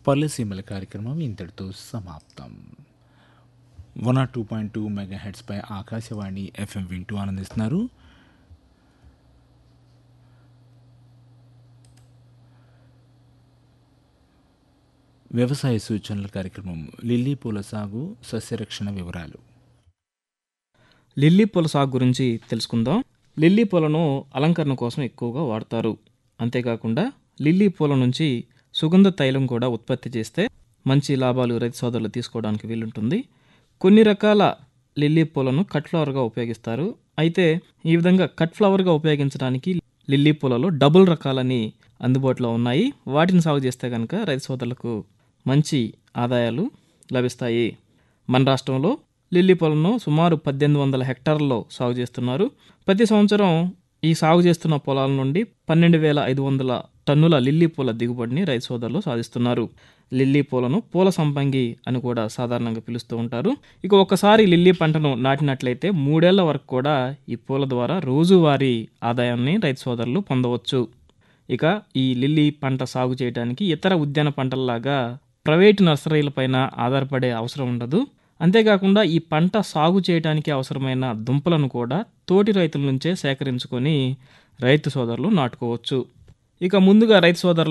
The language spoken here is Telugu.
పల్లెసీమల కార్యక్రమం ఇంతటితో సమాప్తం one or two point two mega హెడ్స్పై ఆకాశవాణి ఎఫ్ఎం వింటూ ఆనందిస్తున్నారు వ్యవసాయ సూచనల కార్యక్రమం లిల్లీ పూల సాగు సస్యరక్షణ వివరాలు లిల్లీ పూల సాగు గురించి తెలుసుకుందాం లిల్లీ పూలను అలంకరణ కోసం ఎక్కువగా వాడతారు అంతేకాకుండా లిల్లీ పూల నుంచి సుగంధ తైలం కూడా ఉత్పత్తి చేస్తే మంచి లాభాలు రైతు సోదరులు తీసుకోవడానికి వీలుంటుంది కొన్ని రకాల లిల్లీ పూలను కట్ ఫ్లవర్గా ఉపయోగిస్తారు అయితే ఈ విధంగా కట్ ఫ్లవర్గా ఉపయోగించడానికి లిల్లీ పూలలో డబుల్ రకాలని అందుబాటులో ఉన్నాయి వాటిని సాగు చేస్తే కనుక రైతు సోదరులకు మంచి ఆదాయాలు లభిస్తాయి మన రాష్ట్రంలో లిల్లీ పొలంను సుమారు పద్దెనిమిది వందల హెక్టార్లలో సాగు చేస్తున్నారు ప్రతి సంవత్సరం ఈ సాగు చేస్తున్న పొలాల నుండి పన్నెండు వేల ఐదు వందల టన్నుల లిల్లీ పూల దిగుబడిని రైతు సోదరులు సాధిస్తున్నారు లిల్లీ పూలను పూల సంపంగి అని కూడా సాధారణంగా పిలుస్తూ ఉంటారు ఇక ఒకసారి లిల్లీ పంటను నాటినట్లయితే మూడేళ్ల వరకు కూడా ఈ పూల ద్వారా రోజువారీ ఆదాయాన్ని రైతు సోదరులు పొందవచ్చు ఇక ఈ లిల్లీ పంట సాగు చేయడానికి ఇతర ఉద్యాన పంటల్లాగా ప్రైవేటు నర్సరీలపైన ఆధారపడే అవసరం ఉండదు అంతేకాకుండా ఈ పంట సాగు చేయడానికి అవసరమైన దుంపలను కూడా తోటి రైతుల నుంచే సేకరించుకొని రైతు సోదరులు నాటుకోవచ్చు ఇక ముందుగా రైతు సోదరులు